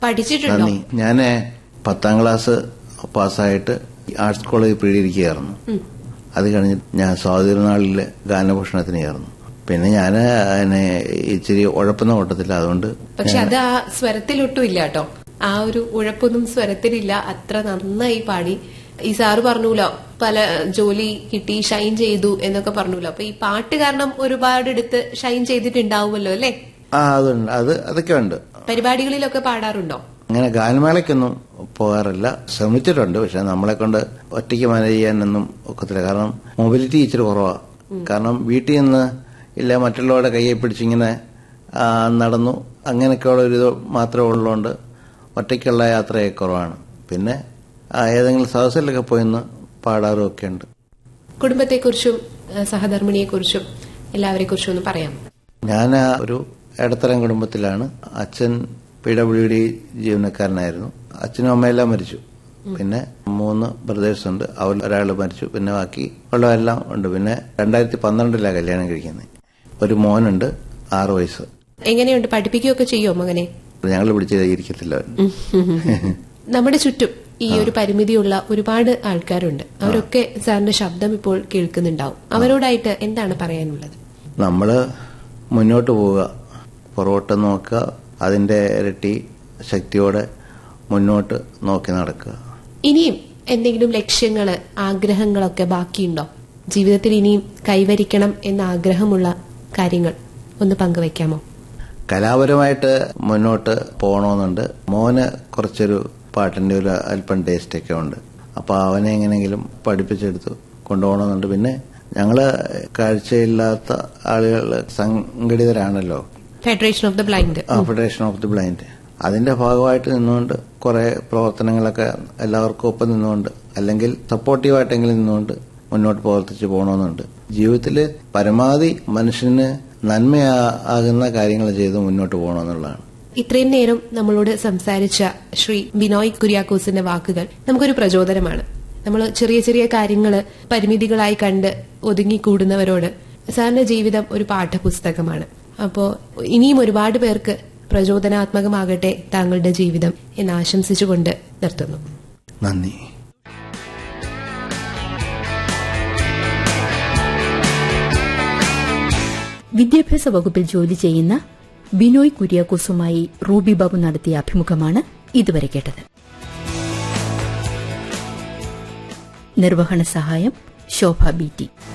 പഠിച്ചിട്ടുണ്ടോ നന്ദി ഞാൻ പത്താം ക്ലാസ് പാസ്സായിട്ട് ആർട്സ് കോളേജിൽ പീഡിയിരിക്കുകയായിരുന്നു അത് കഴിഞ്ഞ് ഞാൻ സ്വാതിരുനാളിൽ ഗാനഭൂഷണത്തിന് ചേർന്നു പിന്നെ ഞാൻ അതിനെ ഇച്ചിരി ഉഴപ്പുന്ന കൂട്ടത്തില്ല അതുകൊണ്ട് പക്ഷെ അത് ആ സ്വരത്തിലൊട്ടും ഇല്ല കേട്ടോ ആ ഒരു ഉഴപ്പൊന്നും സ്വരത്തിലില്ല അത്ര നന്നായി പാടി ഈ സാറ് പറഞ്ഞൂലോ പല ജോലി കിട്ടി ഷൈൻ ചെയ്തു എന്നൊക്കെ പറഞ്ഞൂലോ അപ്പൊ ഈ പാട്ട് കാരണം ഒരുപാട് എടുത്ത് ഷൈൻ ചെയ്തിട്ടുണ്ടാവുമല്ലോ അല്ലെ ആ അതുണ്ട് അത് അതൊക്കെ ഉണ്ട് പരിപാടികളിലൊക്കെ പാടാറുണ്ടോ അങ്ങനെ ഗാനമേളയ്ക്കൊന്നും പോകാറില്ല ശ്രമിച്ചിട്ടുണ്ട് പക്ഷെ നമ്മളെ കൊണ്ട് ഒറ്റയ്ക്ക് മാനേജ് ചെയ്യാനൊന്നും ഒക്കത്തില്ല കാരണം മൊബിലിറ്റി ഇച്ചിരി കുറവാണ് കാരണം വീട്ടിൽ നിന്ന് ഇല്ല മറ്റുള്ളവരുടെ കയ്യെ പിടിച്ചിങ്ങനെ ആ, നടന്നു അങ്ങനെയൊക്കെയുള്ള ഒരു ഇത് മാത്രമേ ഉള്ളതുകൊണ്ട് ഒറ്റയ്ക്കുള്ള യാത്രയൊക്കെ കുറവാണ് പിന്നെ ആ, ഏതെങ്കിലും സദസ്സിലൊക്കെ പോയിന്ന് പാടാറും ഒക്കെ ഉണ്ട് കുടുംബത്തെക്കുറിച്ചും ഏഹ് സഹധർമ്മിണിയെക്കുറിച്ചും എല്ലാവരെ കുറിച്ചും ഒന്ന് പറയാം ഞാൻ ഒരു ഇടത്തരം കുടുംബത്തിലാണ് അച്ഛൻ പി ഡബ്ല്യു ഡി ജീവനക്കാരനായിരുന്നു അച്ഛനും അമ്മയെല്ലാം മരിച്ചു പിന്നെ മൂന്ന് ബ്രദേഴ്സ് ഉണ്ട് അവർ ഒരാൾ മരിച്ചു പിന്നെ ബാക്കി ഉള്ളവരെല്ലാം ഉണ്ട് പിന്നെ രണ്ടായിരത്തി പന്ത്രണ്ടിലാണ് കല്യാണം കഴിക്കുന്നത് ഒരു മോനുണ്ട് ആറ് വയസ്സ് എങ്ങനെയുണ്ട് പഠിപ്പിക്കുകയൊക്കെ ചെയ്യോ മകനെ ഞങ്ങൾ പിടിച്ച് ഇരിക്കത്തില്ല അവൻ. നമ്മുടെ ചുറ്റും ഈ ഒരു പരിമിതിയുള്ള ഒരുപാട് ആൾക്കാരുണ്ട് അവരൊക്കെ സാറിന്റെ ശബ്ദം ഇപ്പോൾ കേൾക്കുന്നുണ്ടാവും അവരോടായിട്ട് എന്താണ് പറയാനുള്ളത് നമ്മള് മുന്നോട്ട് പോവുക പുറകോട്ട് നോക്കുക അതിന്റെ ഇരട്ടി ശക്തിയോടെ മുന്നോട്ട് നോക്കി നടക്കുക ഇനിയും എന്തെങ്കിലും ലക്ഷ്യങ്ങള് ആഗ്രഹങ്ങളൊക്കെ ബാക്കിയുണ്ടോ ജീവിതത്തിൽ ഇനിയും കൈവരിക്കണം എന്ന ആഗ്രഹമുള്ള കാര്യങ്ങൾ ഒന്ന് പങ്കുവെക്കാമോ കലാപരമായിട്ട് മുന്നോട്ട് പോകണമെന്നുണ്ട് മോന് കുറച്ചൊരു പാട്ടിന്റെ ഒരു അല്പം ടേസ്റ്റ് ഒക്കെ ഉണ്ട് അപ്പൊ അവനെ എങ്ങനെയെങ്കിലും പഠിപ്പിച്ചെടുത്ത് കൊണ്ടുപോകണമെന്നുണ്ട് പിന്നെ ഞങ്ങള് കാഴ്ചയില്ലാത്ത ആളുകൾ സംഘടിതരാണല്ലോ federation of the blind federation of the blind അതിന്റെ ഭാഗമായിട്ട് നിന്നുകൊണ്ട് കുറെ പ്രവർത്തനങ്ങളൊക്കെ എല്ലാവർക്കും ഒപ്പം നിന്നുകൊണ്ട് അല്ലെങ്കിൽ സപ്പോർട്ടീവായിട്ടെങ്കിലും നിന്നുകൊണ്ട് മുന്നോട്ട് പ്രവർത്തിച്ചു പോകണമെന്നുണ്ട് ജീവിതത്തിൽ പരമാവധി മനുഷ്യന് നന്മയാകുന്ന കാര്യങ്ങൾ ചെയ്ത് മുന്നോട്ട് പോകണമെന്നുള്ളതാണ് ഇത്രയും നേരം നമ്മളോട് സംസാരിച്ച ശ്രീ ബിനോയ് കുര്യാക്കോസിന്റെ വാക്കുകൾ നമുക്കൊരു പ്രചോദനമാണ് നമ്മൾ ചെറിയ ചെറിയ കാര്യങ്ങൾ പരിമിതികളായി കണ്ട് ഒതുങ്ങിക്കൂടുന്നവരോട് സാറിന്റെ ജീവിതം ഒരു പാഠപുസ്തകമാണ് അപ്പോ ഇനിയും ഒരുപാട് പേർക്ക് പ്രചോദനാത്മകമാകട്ടെ താങ്കളുടെ ജീവിതം എന്ന് ആശംസിച്ചുകൊണ്ട് നിർത്തുന്നു നന്ദി വിദ്യാഭ്യാസ വകുപ്പിൽ ജോലി ചെയ്യുന്ന ബിനോയ് കുര്യാക്കോസുമായി റൂബി ബാബു നടത്തിയ അഭിമുഖമാണ് ഇതുവരെ കേട്ടത് നിർവഹണ സഹായം ശോഭ ബി ടി